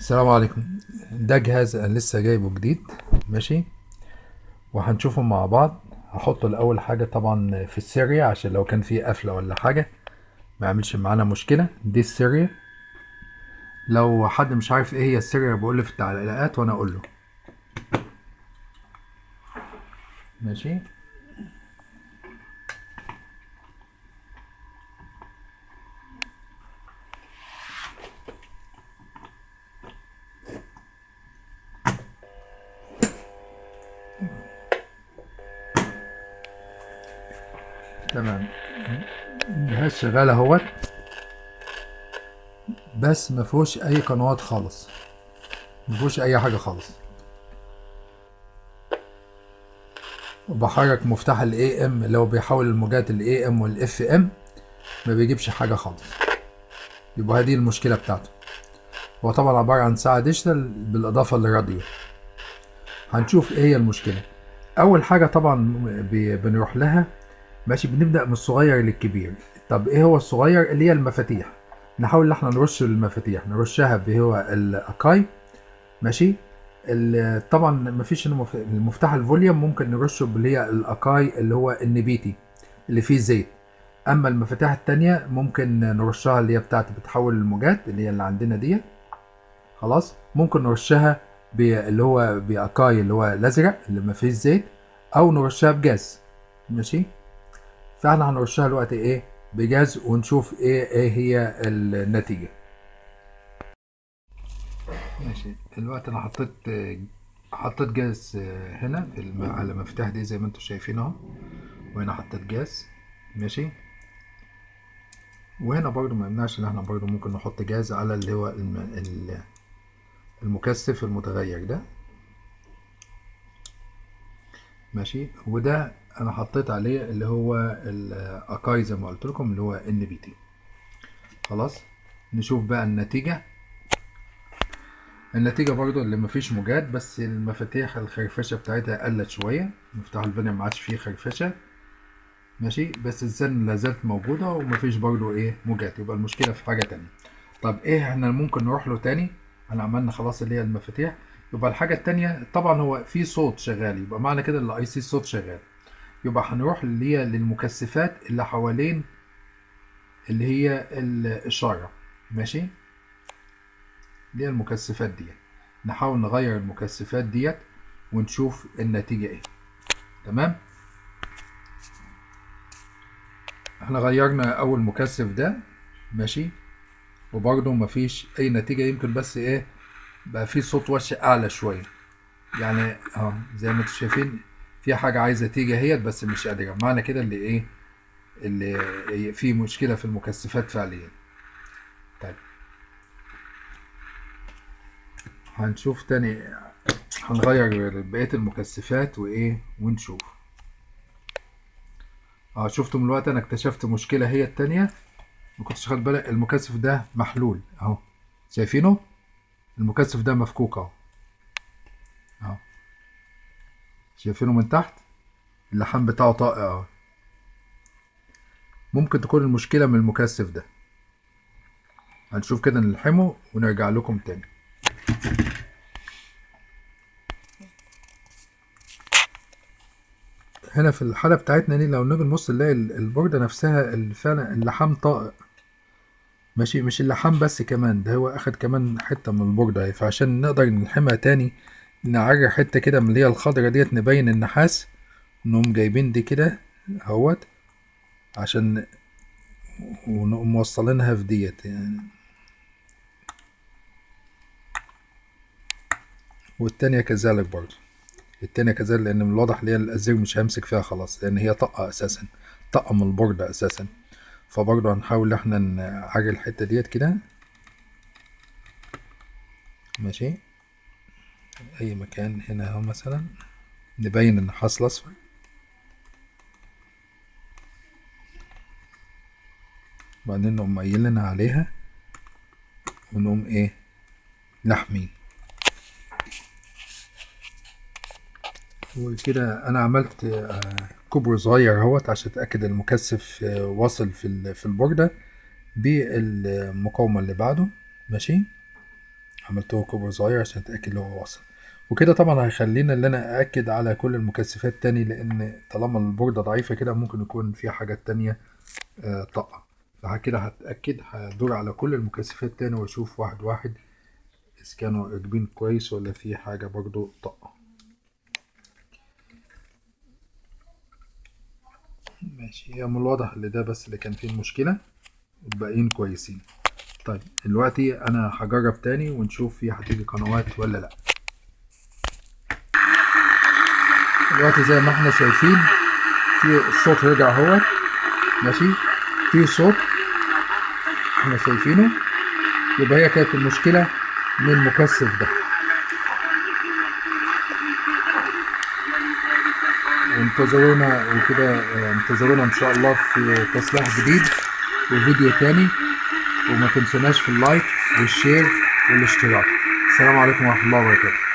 السلام عليكم ده جهاز انا لسه جايبه جديد ماشي وهنشوفه مع بعض هحطه الاول حاجه طبعا في السيريا عشان لو كان فيه قفله ولا حاجه ما يعملش معانا مشكله دي السيريا لو حد مش عارف ايه هي السيريا بقول لي في التعليقات وانا اقول له ماشي تمام الجهاز شغال اهوت بس ما فيهوش اي قنوات خالص ما فيهوش اي حاجه خالص وبحرك مفتاح الاي ام اللي هو بيحول الموجات الاي ام والاف ام ما بيجيبش حاجه خالص يبقى هذه المشكله بتاعته هو طبعا عباره عن ساعه ديجيتال بالاضافه للراديو هنشوف ايه هي المشكله اول حاجه طبعا بي- بنروح لها ماشي بنبدأ من الصغير للكبير طب ايه هو الصغير اللي هي المفاتيح نحاول ان احنا نرش المفاتيح نرشها بهو الاكاي ماشي ال- طبعا مفيش المف- المفتاح الفوليوم ممكن نرشه باللي هي الاكاي اللي هو النبيتي اللي فيه زيت اما المفاتيح التانية ممكن نرشها اللي هي بتاعت بتحول الموجات اللي هي اللي عندنا ديت خلاص ممكن نرشها ب- اللي هو باكاي اللي هو الازرق اللي ما فيش زيت او نرشها بجاز ماشي فاحنا هنرشها دلوقتي ايه بجاز ونشوف ايه ايه هي النتيجة ماشي دلوقتي انا حطيت حطيت جاز هنا في الم- على المفتاح دي زي ما انتم شايفين اهو وهنا حطيت جاز ماشي وهنا برضو ما يمنعش ان احنا برضو ممكن نحط جاز على اللي هو الم... ال- المكثف المتغير ده ماشي وده انا حطيت عليه اللي هو الاكاي زي ما قلت لكم اللي هو ان بي تي خلاص نشوف بقى النتيجة النتيجة برضو اللي مفيش موجات بس المفاتيح الخرفشة بتاعتها قلت شوية مفتاح الفانيا ما عادش فيه خرفشة ماشي بس الزن لازالت موجودة ومفيش برضو ايه موجات يبقى المشكلة في حاجة تانية طب ايه احنا ممكن نروح له تاني انا عملنا خلاص اللي هي المفاتيح يبقى الحاجة التانية طبعا هو في صوت شغال يبقى معنى كده الاي سي الصوت شغال يبقى هنروح اللي هي للمكثفات اللي حوالين اللي هي الإشارة ماشي اللي هي المكثفات ديت نحاول نغير المكثفات ديت ونشوف النتيجة ايه تمام احنا غيرنا اول مكثف ده ماشي وبرضه مفيش اي نتيجة يمكن بس ايه بقى في صوت وش اعلى شوية يعني اه زي ما انتم شايفين في حاجة عايزة تيجي اهيت بس مش قادرة معنى كده اللي ايه اللي في مشكلة في المكثفات فعليا طيب هنشوف تاني هنغير بقية المكثفات وايه ونشوف اه شفتم الوقت انا اكتشفت مشكلة هي التانية ما كنتش خد بالك المكثف ده محلول اهو شايفينه المكثف ده مفكوك اهو اهو شايفينه من تحت اللحام بتاعه طائع اهو ممكن تكون المشكلة من المكثف ده هنشوف كده نلحمه ونرجع لكم تاني هنا في الحالة بتاعتنا دي لو نيجي نبص نلاقي ال- البوردة نفسها اللي فعلا اللحام طائع ماشي مش اللحام بس كمان ده هو اخد كمان حتة من البوردة اهي. فعشان نقدر نلحمها تاني نعري حتة كده من اللي هي الخضرة ديت نبين النحاس نقوم جايبين دي كده اهوت عشان ونقوم موصلينها في ديت يعني والتانية كذلك برضه التانية كذلك لأن من الواضح اللي هي الأزير مش هيمسك فيها خلاص لأن هي طاقة أساسا طاقة من البوردة أساسا فبرضه هنحاول احنا نعري الحتة ديت كده ماشي أي مكان هنا اهو مثلا نبين النحاس الأصفر بعدين نقوم مايلين عليها ونقوم ايه لحمين وكده انا عملت آه، كوبري صغير اهوت عشان اتاكد المكثف آه، واصل في ال- في البورده بالمقاومه اللي بعده ماشي عملته كوبر صغير عشان اتاكد لو هو وصل وكده طبعا هيخلينا ان انا ااكد على كل المكثفات تاني لان طالما البوردة ضعيفة كده ممكن يكون فيها حاجات تانية آه، طاقة فكده هتأكد هدور على كل المكثفات تاني واشوف واحد واحد اذا كانوا راكبين كويس ولا في حاجة برضو طاقة ماشي هي من الواضح ان ده بس اللي كان فيه المشكلة الباقيين كويسين طيب دلوقتي انا هجرب تاني ونشوف في هتيجي قنوات ولا لا دلوقتي زي ما احنا شايفين في الصوت رجع اهو ماشي في صوت احنا شايفينه يبقى هي كانت المشكلة من المكثف ده وانتظرونا وكده اه، انتظرونا ان شاء الله في تصليح جديد وفيديو تاني وما تنسوناش في اللايك والشير والاشتراك السلام عليكم ورحمة الله وبركاته